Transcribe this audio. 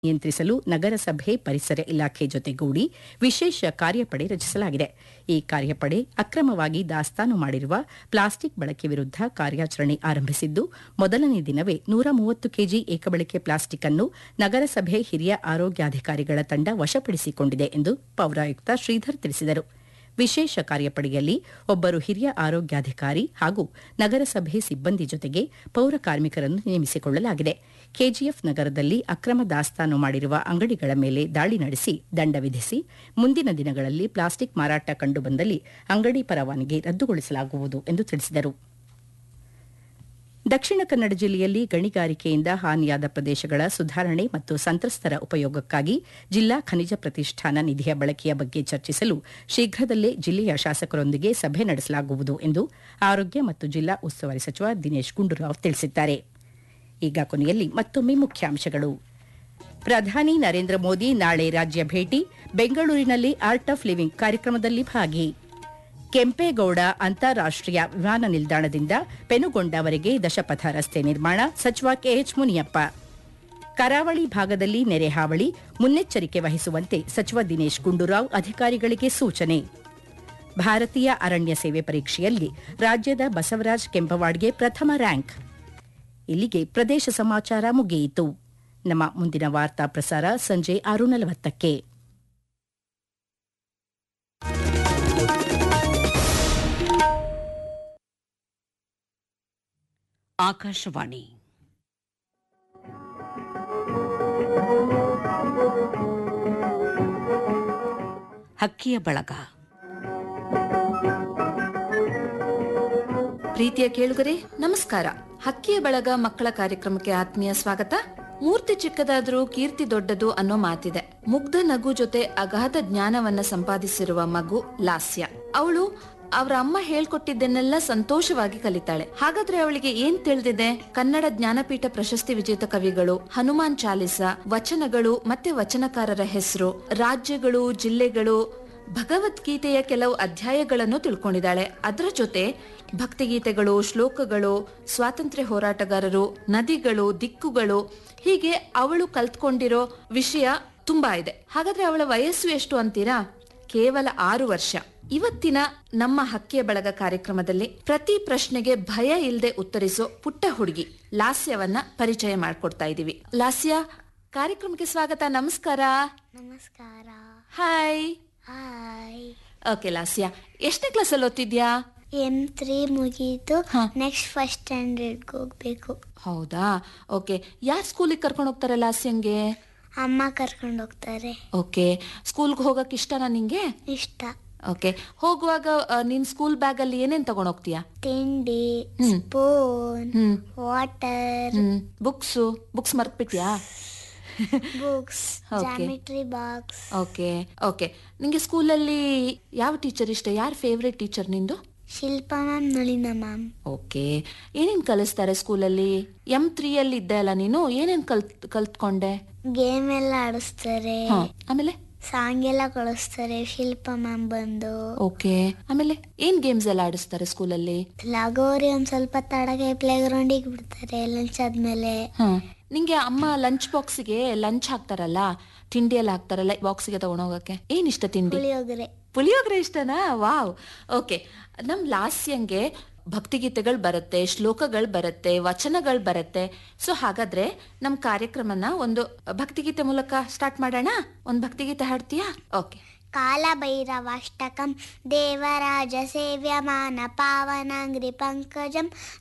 ನಿಯಂತ್ರಿಸಲು ನಗರಸಭೆ ಪರಿಸರ ಇಲಾಖೆ ಜೊತೆಗೂಡಿ ವಿಶೇಷ ಕಾರ್ಯಪಡೆ ರಚಿಸಲಾಗಿದೆ ಈ ಕಾರ್ಯಪಡೆ ಅಕ್ರಮವಾಗಿ ದಾಸ್ತಾನು ಮಾಡಿರುವ ಪ್ಲಾಸ್ಟಿಕ್ ಬಳಕೆ ವಿರುದ್ಧ ಕಾರ್ಯಾಚರಣೆ ಆರಂಭಿಸಿದ್ದು ಮೊದಲನೇ ದಿನವೇ ನೂರ ಮೂವತ್ತು ಕೆಜಿ ಏಕಬಳಕೆ ಪ್ಲಾಸ್ಟಿಕ್ ಅನ್ನು ನಗರಸಭೆ ಹಿರಿಯ ಆರೋಗ್ಯಾಧಿಕಾರಿಗಳ ತಂಡ ವಶಪಡಿಸಿಕೊಂಡಿದೆ ಎಂದು ಪೌರಾಯುಕ್ತ ಶ್ರೀಧರ್ ತಿಳಿಸಿದರು ವಿಶೇಷ ಕಾರ್ಯಪಡೆಯಲ್ಲಿ ಒಬ್ಬರು ಹಿರಿಯ ಆರೋಗ್ಯಾಧಿಕಾರಿ ಹಾಗೂ ನಗರಸಭೆ ಸಿಬ್ಬಂದಿ ಜೊತೆಗೆ ಪೌರ ಕಾರ್ಮಿಕರನ್ನು ನೇಮಿಸಿಕೊಳ್ಳಲಾಗಿದೆ ಕೆಜಿಎಫ್ ನಗರದಲ್ಲಿ ಅಕ್ರಮ ದಾಸ್ತಾನು ಮಾಡಿರುವ ಅಂಗಡಿಗಳ ಮೇಲೆ ದಾಳಿ ನಡೆಸಿ ದಂಡ ವಿಧಿಸಿ ಮುಂದಿನ ದಿನಗಳಲ್ಲಿ ಪ್ಲಾಸ್ಟಿಕ್ ಮಾರಾಟ ಕಂಡುಬಂದಲ್ಲಿ ಅಂಗಡಿ ಪರವಾನಗಿ ರದ್ದುಗೊಳಿಸಲಾಗುವುದು ಎಂದು ತಿಳಿಸಿದರು ದಕ್ಷಿಣ ಕನ್ನಡ ಜಿಲ್ಲೆಯಲ್ಲಿ ಗಣಿಗಾರಿಕೆಯಿಂದ ಹಾನಿಯಾದ ಪ್ರದೇಶಗಳ ಸುಧಾರಣೆ ಮತ್ತು ಸಂತ್ರಸ್ತರ ಉಪಯೋಗಕ್ಕಾಗಿ ಜಿಲ್ಲಾ ಖನಿಜ ಪ್ರತಿಷ್ಠಾನ ನಿಧಿಯ ಬಳಕೆಯ ಬಗ್ಗೆ ಚರ್ಚಿಸಲು ಶೀಘ್ರದಲ್ಲೇ ಜಿಲ್ಲೆಯ ಶಾಸಕರೊಂದಿಗೆ ಸಭೆ ನಡೆಸಲಾಗುವುದು ಎಂದು ಆರೋಗ್ಯ ಮತ್ತು ಜಿಲ್ಲಾ ಉಸ್ತುವಾರಿ ಸಚಿವ ದಿನೇಶ್ ಗುಂಡೂರಾವ್ ತಿಳಿಸಿದ್ದಾರೆ ಈಗ ಕೊನೆಯಲ್ಲಿ ಮತ್ತೊಮ್ಮೆ ಮುಖ್ಯಾಂಶಗಳು ಪ್ರಧಾನಿ ನರೇಂದ್ರ ಮೋದಿ ನಾಳೆ ರಾಜ್ಯ ಭೇಟಿ ಬೆಂಗಳೂರಿನಲ್ಲಿ ಆರ್ಟ್ ಆಫ್ ಲಿವಿಂಗ್ ಕಾರ್ಯಕ್ರಮದಲ್ಲಿ ಭಾಗಿ ಕೆಂಪೇಗೌಡ ಅಂತಾರಾಷ್ಟೀಯ ವಿಮಾನ ನಿಲ್ದಾಣದಿಂದ ಪೆನುಗೊಂಡವರೆಗೆ ದಶಪಥ ರಸ್ತೆ ನಿರ್ಮಾಣ ಸಚಿವ ಕೆಎಚ್ ಮುನಿಯಪ್ಪ ಕರಾವಳಿ ಭಾಗದಲ್ಲಿ ನೆರೆ ಹಾವಳಿ ಮುನ್ನೆಚ್ಚರಿಕೆ ವಹಿಸುವಂತೆ ಸಚಿವ ದಿನೇಶ್ ಗುಂಡೂರಾವ್ ಅಧಿಕಾರಿಗಳಿಗೆ ಸೂಚನೆ ಭಾರತೀಯ ಅರಣ್ಯ ಸೇವೆ ಪರೀಕ್ಷೆಯಲ್ಲಿ ರಾಜ್ಯದ ಬಸವರಾಜ್ ಕೆಂಪವಾಡ್ಗೆ ಪ್ರಥಮ ರ್ಯಾಂಕ್ ಇಲ್ಲಿಗೆ ಪ್ರದೇಶ ಸಮಾಚಾರ ಮುಗಿಯಿತು ನಮ್ಮ ಮುಂದಿನ ವಾರ್ತಾ ಪ್ರಸಾರ ಸಂಜೆ ಆರು ನಲವತ್ತಕ್ಕೆ ಆಕಾಶವಾಣಿ ಹಕ್ಕಿಯ ಬಳಗ ಪ್ರೀತಿಯ ಕೇಳುಗರೆ ನಮಸ್ಕಾರ ಹಕ್ಕಿಯ ಬಳಗ ಮಕ್ಕಳ ಕಾರ್ಯಕ್ರಮಕ್ಕೆ ಆತ್ಮೀಯ ಸ್ವಾಗತ ಮೂರ್ತಿ ಚಿಕ್ಕದಾದ್ರೂ ಕೀರ್ತಿ ದೊಡ್ಡದು ಅನ್ನೋ ಮಾತಿದೆ ಮುಗ್ಧ ನಗು ಜೊತೆ ಅಗಾಧ ಜ್ಞಾನವನ್ನ ಸಂಪಾದಿಸಿರುವ ಮಗು ಲಾಸ್ಯ ಅವಳು ಅವರ ಅಮ್ಮ ಹೇಳ್ಕೊಟ್ಟಿದ್ದನ್ನೆಲ್ಲ ಸಂತೋಷವಾಗಿ ಕಲಿತಾಳೆ ಹಾಗಾದ್ರೆ ಅವಳಿಗೆ ಏನ್ ತಿಳಿದಿದೆ ಕನ್ನಡ ಜ್ಞಾನಪೀಠ ಪ್ರಶಸ್ತಿ ವಿಜೇತ ಕವಿಗಳು ಹನುಮಾನ್ ಚಾಲಿಸ ವಚನಗಳು ಮತ್ತೆ ವಚನಕಾರರ ಹೆಸರು ರಾಜ್ಯಗಳು ಜಿಲ್ಲೆಗಳು ಭಗವದ್ಗೀತೆಯ ಕೆಲವು ಅಧ್ಯಾಯಗಳನ್ನು ತಿಳ್ಕೊಂಡಿದ್ದಾಳೆ ಅದರ ಜೊತೆ ಭಕ್ತಿಗೀತೆಗಳು ಶ್ಲೋಕಗಳು ಸ್ವಾತಂತ್ರ್ಯ ಹೋರಾಟಗಾರರು ನದಿಗಳು ದಿಕ್ಕುಗಳು ಹೀಗೆ ಅವಳು ಕಲ್ತ್ಕೊಂಡಿರೋ ವಿಷಯ ತುಂಬಾ ಇದೆ ಹಾಗಾದ್ರೆ ಅವಳ ವಯಸ್ಸು ಎಷ್ಟು ಅಂತೀರಾ ಕೇವಲ ಆರು ವರ್ಷ ಇವತ್ತಿನ ನಮ್ಮ ಹಕ್ಕಿಯ ಬಳಗ ಕಾರ್ಯಕ್ರಮದಲ್ಲಿ ಪ್ರತಿ ಪ್ರಶ್ನೆಗೆ ಭಯ ಇಲ್ಲದೆ ಉತ್ತರಿಸೋ ಪುಟ್ಟ ಹುಡುಗಿ ಲಾಸ್ಯವನ್ನ ಪರಿಚಯ ಮಾಡ್ಕೊಡ್ತಾ ಇದೀವಿ ಲಾಸ್ಯ ಕಾರ್ಯಕ್ರಮಕ್ಕೆ ಸ್ವಾಗತ ನಮಸ್ಕಾರ ನಮಸ್ಕಾರ ಹಾಯ್ ಹಾಯ್ ಓಕೆ ಲಾಸ್ಯ ಎಷ್ಟನೇ ಕ್ಲಾಸಲ್ಲಿ ಓದ್ತಿದ್ಯಾ ಎಂ ತ್ರೀ ಮುಗೀತು ಹಾ. ನೆಕ್ಸ್ಟ್ ಫಸ್ಟ್ ಸ್ಟ್ಯಾಂಡರ್ಡ್ಗೆ ಹೋಗ್ಬೇಕು ಹೌದಾ ಓಕೆ ಯಾರ್ ಸ್ಕೂಲಿಗೆ ಕರ್ಕೊಂಡು ಹೋಗ್ತಾರೆ ಲಾಸ್ಯಂಗೆ ಅಮ್ಮ ಕರ್ಕೊಂಡು ಹೋಗ್ತಾರೆ ಓಕೆ ಸ್ಕೂಲ್ಗೆ ಹೋಗಕ್ ಇಷ್ಟನಾ ನಿಂಗೆ ಇಷ್ಟ ಓಕೆ ಹೋಗುವಾಗ ಆ, ನಿನ್ ಸ್ಕೂಲ್ ಬ್ಯಾಗ್ ಅಲ್ಲಿ ಏನೇನ್ ತಗೊಂಡ್ ಹೋಗ್ತೀಯಾ ತಿಂಡಿ ಹ್ಮ್. ಸ್ಪೂನ್ ಹ್ಮ್ ವಾಟರ್ ಹ್ಮ್ ಬುಕ್ಸು ಬುಕ್ಸ್ ಮರ್ತ್ಬಿಟ್ಯಾ books Okay. Geometry box okay okay ನಿಂಗೆ ಸ್ಕೂಲಲ್ಲಿ ಯಾವ ಟೀಚರ್ ಇಷ್ಟ ಯಾರ್ ಫೇವ್ರೆಟ್ ಟೀಚರ್ ನಿಂದು Shilpa ma'am Nalina ma'am okay ಏನೇನ್ ಕಲಿಸ್ತಾರೆ ಸ್ಕೂಲಲ್ಲಿ ಎಂ ತ್ರೀ ಅಲ್ಲಿ ಇದ್ದೆ ಅಲ್ಲ ನೀನು ಏನೇನ್ ಕಲ್ತ್ ಕಲ್ತ್ಕೊಂಡೆ ಗೇಮ್ ಎಲ್ಲ ಆಡಿಸ್ತಾರೆ ಹ, ಆಮೇಲೆ ಸಾಂಗ್ ಎಲ್ಲ ಕಳಿಸ್ತಾರೆ ಶಿಲ್ಪ ಮ್ಯಾಮ್ ಬಂದು ಓಕೆ ಆಮೇಲೆ ಏನ್ ಗೇಮ್ಸ್ ಎಲ್ಲ ಆಡಿಸ್ತಾರೆ ಸ್ಕೂಲಲ್ಲಿ ಲಗೋರಿ ಒಂದ್ ಸ್ವಲ್ಪ ತಡಗೆ ಪ್ಲೇ ಗ್ರೌಂಡಿಗೆ ಬಿಡ್ತಾರೆ ಲಂಚ್ ಆದ್ಮೇಲೆ ಹ ನಿಂಗೆ ಅಮ್ಮ ಲಂಚ್ ಬಾಕ್ಸಿಗೆ ಲಂಚ್ ಹಾಕ್ತಾರಲ್ಲ ತಿಂಡಿ ಎಲ್ಲ ಹಾಕ್ತಾರಲ್ಲ ಬಾಕ್ಸಿಗೆ ತಗೊಂಡೋಗಕ್ಕೆ ಏನ್ ಇಷ್ಟ ತಿಂಡಿ ಪುಳಿಯೋಗರೆ ಪುಳಿಯೋಗರೆ ಇಷ್ಟನಾ ವಾವ್ ಓಕೆ ನಮ್ ಲಾಸ್ಯಂಗೆ ಭಕ್ತಿಗೀತೆಗಳು ಬರುತ್ತೆ ಶ್ಲೋಕಗಳು ಬರುತ್ತೆ ವಚನಗಳು ಬರುತ್ತೆ ಸೊ ಹಾಗಾದ್ರೆ ನಮ್ ಕಾರ್ಯಕ್ರಮನ ಒಂದು ಭಕ್ತಿಗೀತೆ ಮೂಲಕ ಸ್ಟಾರ್ಟ್ ಮಾಡೋಣ ಒಂದ್ ಭಕ್ತಿಗೀತೆ ಹಾಡ್ತೀಯಾ ಓಕೆ कालभैरवाष्टकं देवराजसेव्यमान पावनाङ्घ्रि पङ्कजं